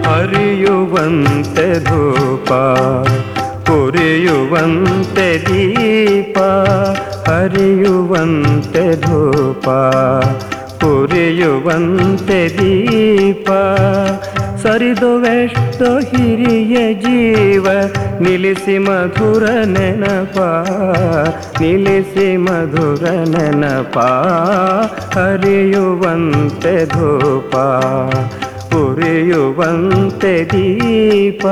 ಹರಿಯುವಂತೆ ಧೂಪ ಉರಿಯುವಂತೆ ದೀಪ ಹರಿಯುವಂತೆ ಧೂಪ ಉರಿಯುವಂತೆ ದೀಪ ಸರಿದುವೆಷ್ಟು ಹಿರಿಯ ಜೀವ ನಿಲ್ಲಿಸಿ ಮಧುರ ನೆನಪ ನಿಲ್ಲಿಸಿ ಮಧುರ ನೆನಪ ಹರಿಯುವಂತೆ ಧೂಪ ಉರಿಯುವಂತೆ ದೀಪ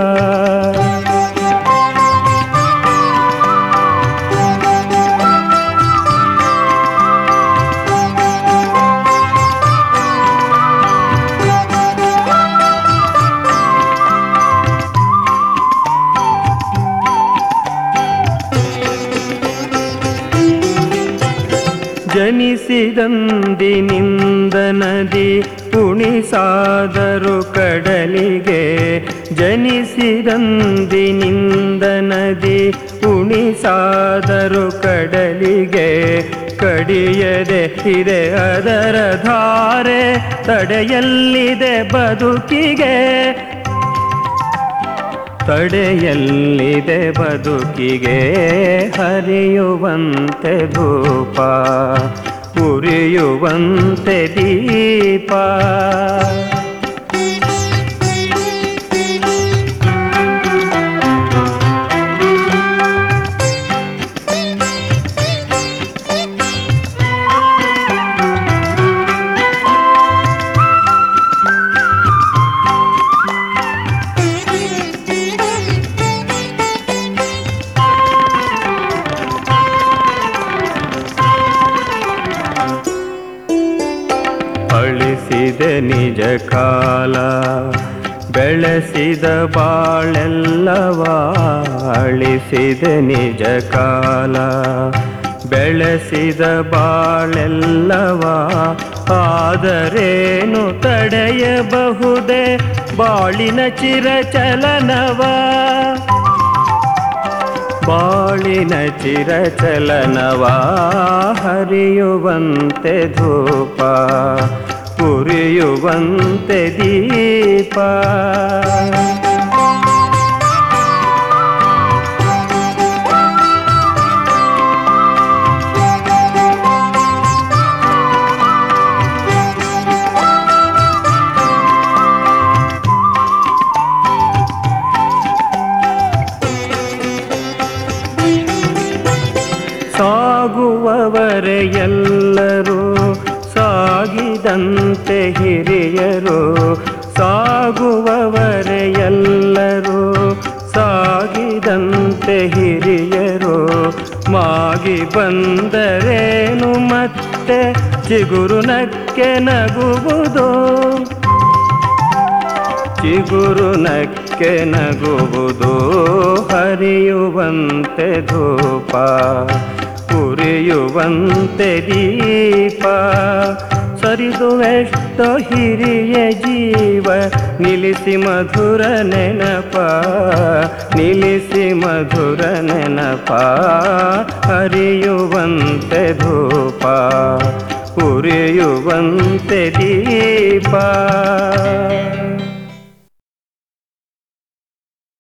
ಜನಿಸಿದಂದಿನಿಂದ ನದಿ ಉಣಿಸಾದರು ಕಡಲಿಗೆ ಜನಿಸಿದಂದಿನಿಂದ ನದಿ ಉಣಿಸಾದರು ಕಡಲಿಗೆ ಕಡಿಯದೆ ಇದೆ ಅದರ ಧಾರೆ ತಡೆಯಲ್ಲಿದೆ ಬದುಕಿಗೆ ತಡೆಯಲ್ಲಿದೆ ಬದುಕಿಗೆ ಹರಿಯುವಂತೆ ಧೂಪ ಉರಿಯುವಂತೆ ದೀಪ ಅಳಿಸಿದೆ ನಿಜ ಕಾಲ ಬೆಳೆಸಿದ ಬಾಳೆಲ್ಲವ ಅಳಿಸಿದೆ ನಿಜ ಕಾಲ ಬೆಳೆಸಿದ ಬಾಳೆಲ್ಲವ ಆದರೇನು ತಡೆಯಬಹುದೇ ಬಾಳಿನ ಚಿರಚಲನವ ಬಾಳಿನ ಚಿರಚಲನವ ಹರಿಯುವಂತೆ ಧೂಪ ಉರಿಯುವಂತೆ ದೀಪ ಸಾಗುವವರೆ ಎಲ್ಲರೂ ಸಾಗಿದಂತೆ ಹಿರಿಯರು ಸಾಗುವವರೆ ಎಲ್ಲರೂ ಸಾಗಿದಂತೆ ಹಿರಿಯರು ಮಾಗಿ ಬಂದರೇನು ಮತ್ತೆ ಚಿಗುರು ನಕ್ಕೆ ನಗುವುದು ಚಿಗುರು ನಕ್ಕೆ ನಗುವುದು ಹರಿಯುವಂತೆ ಧೂಪ ಉರಿಯುವಂತೆ ದೀಪ ಸರಿದುವೆಷ್ಟೋ ಹಿರಿಯ ಜೀವ ನಿಲ್ಲಿಸಿ ಮಧುರ ನೆನಪ ನಿಲ್ಲಿಸಿ ಮಧುರ ನೆನಪ ಹರಿಯುವಂತೆ ಧೂಪ ಉರಿಯುವಂತೆ ದೀಪ